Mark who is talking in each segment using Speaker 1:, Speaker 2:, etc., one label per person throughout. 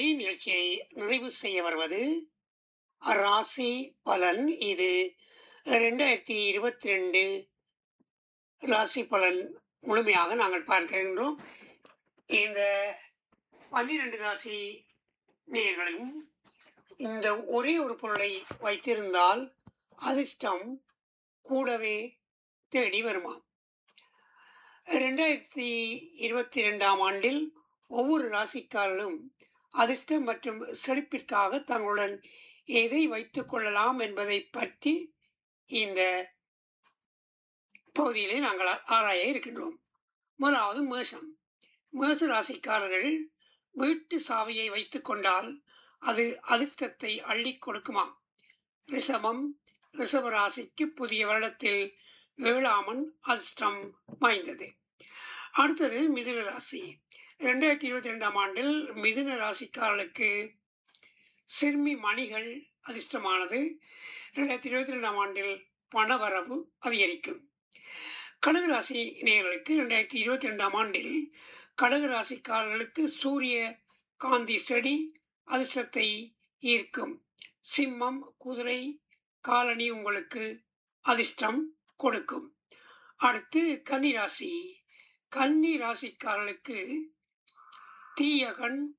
Speaker 1: நிகழ்ச்சியை நிறைவு செய்ய வருவது ராசி பலன் இது இரண்டாயிரத்தி இருபத்தி ரெண்டு ராசி பலன் முழுமையாக நாங்கள் பார்க்கின்றோம் இந்த பன்னிரண்டு ராசி நேயர்களும் இந்த ஒரே ஒரு பொருளை வைத்திருந்தால் அதிர்ஷ்டம் கூடவே தேடி வருமா இரண்டாயிரத்தி இருபத்தி இரண்டாம் ஆண்டில் ஒவ்வொரு ராசிக்காரர்களும் அதிர்ஷ்டம் மற்றும் செழிப்பிற்காக தங்களுடன் எதை வைத்துக் கொள்ளலாம் என்பதை பற்றி இந்த பகுதியிலே நாங்கள் ஆராய இருக்கின்றோம் முதலாவது மேஷம் மேச ராசிக்காரர்கள் வீட்டு சாவியை வைத்துக் கொண்டால் அது அதிர்ஷ்டத்தை அள்ளி கொடுக்குமாம் ரிஷபம் ரிஷப ராசிக்கு புதிய வருடத்தில் ஏழாமன் அதிர்ஷ்டம் வாய்ந்தது அடுத்தது மிதுன ராசி இரண்டாயிரத்தி இருபத்தி ரெண்டாம் ஆண்டில் மிதுன ராசிக்காரர்களுக்கு சிறுமி மணிகள் அதிர்ஷ்டமானது இரண்டாயிரத்தி இருபத்தி ரெண்டாம் ஆண்டில் பணவரவு அதிகரிக்கும் கடகராசி நேயர்களுக்கு இரண்டாயிரத்தி இருபத்தி ரெண்டாம் ஆண்டில் கடகராசிக்காரர்களுக்கு சூரிய காந்தி செடி அதிர்ஷ்டத்தை ஈர்க்கும் சிம்மம் குதிரை காலனி உங்களுக்கு அதிர்ஷ்டம் கொடுக்கும் அடுத்து கன்னிராசி கன்னி ராசிக்காரர்களுக்கு தீயகன்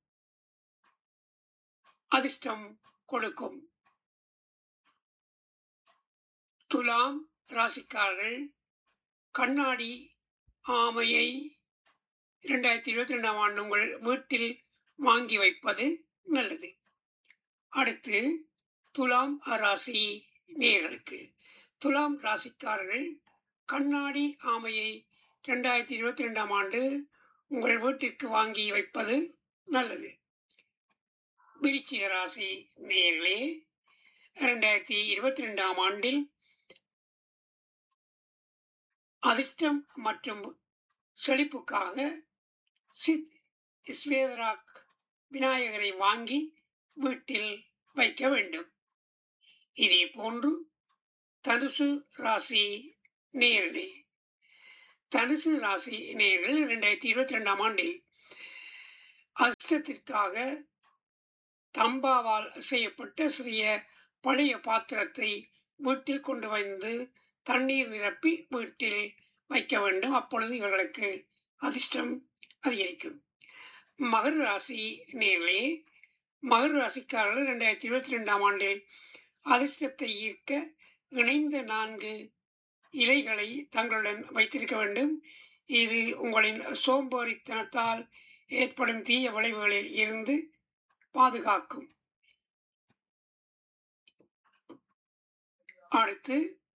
Speaker 1: அதிர்ஷ்டம் கொடுக்கும் துலாம் ராசிக்காரர்கள் கண்ணாடி ஆமையை இரண்டாயிரத்தி இருபத்தி ரெண்டாம் ஆண்டு உங்கள் வீட்டில் வாங்கி வைப்பது நல்லது அடுத்து துலாம் ராசி நேர்களுக்கு துலாம் ராசிக்காரர்கள் கண்ணாடி ஆமையை இரண்டாயிரத்தி இருபத்தி ரெண்டாம் ஆண்டு உங்கள் வீட்டிற்கு வாங்கி வைப்பது நல்லது விருச்சிக ராசி நேயர்களே இரண்டாயிரத்தி இருபத்தி ரெண்டாம் ஆண்டில் அதிர்ஷ்டம் மற்றும் செழிப்புக்காக சித் ஸ்வேதராக் விநாயகரை வாங்கி வீட்டில் வைக்க வேண்டும் இதே போன்று தனுசு ராசி நேர்களே தனுசு ராசி நேர்கள் இரண்டாயிரத்தி இருபத்தி ரெண்டாம் ஆண்டில் அஷ்டத்திற்காக தம்பாவால் செய்யப்பட்ட சிறிய பழைய பாத்திரத்தை வீட்டில் கொண்டு வந்து தண்ணீர் நிரப்பி வீட்டில் வைக்க வேண்டும் அப்பொழுது இவர்களுக்கு அதிர்ஷ்டம் அதிகரிக்கும் மகர ராசி நேர்களே மகர ராசிக்காரர்கள் இரண்டாயிரத்தி இருபத்தி ரெண்டாம் ஆண்டில் அதிர்ஷ்டத்தை ஈர்க்க இணைந்த நான்கு இலைகளை தங்களுடன் வைத்திருக்க வேண்டும் இது உங்களின் சோம்பேறித்தனத்தால் ஏற்படும் தீய விளைவுகளில் இருந்து பாதுகாக்கும் அடுத்து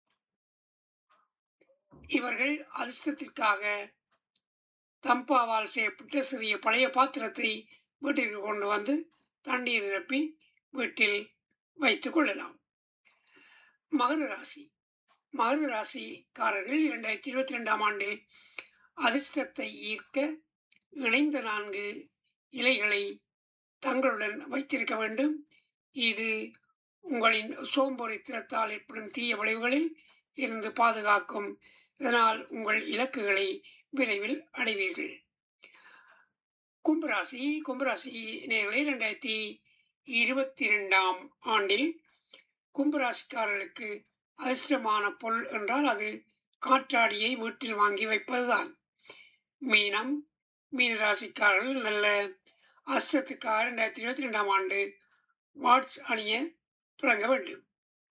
Speaker 1: இவர்கள் அதிர்ஷ்டத்திற்காக தம்பாவால் செய்யப்பட்ட சிறிய பழைய பாத்திரத்தை வீட்டிற்கு கொண்டு வந்து தண்ணீர் நிரப்பி வீட்டில் வைத்துக் கொள்ளலாம் மகர ராசி மகர ராசிக்காரர்கள் இரண்டாயிரத்தி இருபத்தி ரெண்டாம் ஆண்டில் அதிர்ஷ்டத்தை ஈர்க்க இணைந்த நான்கு இலைகளை தங்களுடன் வைத்திருக்க வேண்டும் இது உங்களின் சோம்பொறித்திரத்தால் ஏற்படும் தீய விளைவுகளில் இருந்து பாதுகாக்கும் இதனால் உங்கள் இலக்குகளை விரைவில் அடைவீர்கள் கும்பராசி கும்பராசி நேர்களை இரண்டாயிரத்தி இருபத்தி ரெண்டாம் ஆண்டில் கும்பராசிக்காரர்களுக்கு அதிர்ஷ்டமான பொருள் என்றால் அது காற்றாடியை வீட்டில் வாங்கி வைப்பதுதான் மீனம் மீன ராசிக்காரர்கள் நல்ல அஸ்தத்துக்காக இரண்டாயிரத்தி இருபத்தி ரெண்டாம் ஆண்டு வாட்ஸ் அணிய தொடங்க வேண்டும்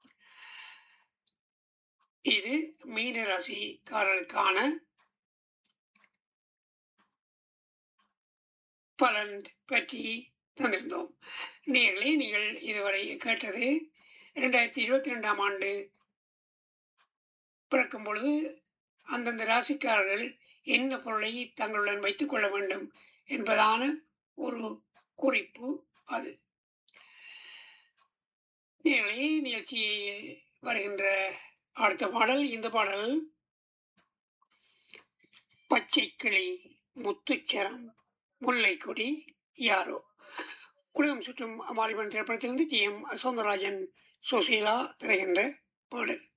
Speaker 1: இது மீன ராசிக்காரர்களுக்கான பலன் பற்றி தந்திருந்தோம் நேர்களே நீங்கள் இதுவரை கேட்டது இரண்டாயிரத்தி இருபத்தி ரெண்டாம் ஆண்டு பிறக்கும் பொழுது அந்தந்த ராசிக்காரர்கள் என்ன பொருளை தங்களுடன் வைத்துக் கொள்ள வேண்டும் என்பதான ஒரு குறிப்பு அது நேர்களே நிகழ்ச்சியை வருகின்ற அடுத்த பாடல் இந்த பாடல் பச்சை கிளி முத்துச்சரம் முல்லைக்கொடி யாரோ உலகம் சுற்றும் வாலிபன் திரைப்படத்திலிருந்து டி எம் சௌந்தரராஜன் சுசீலா திரைகின்ற பாடல்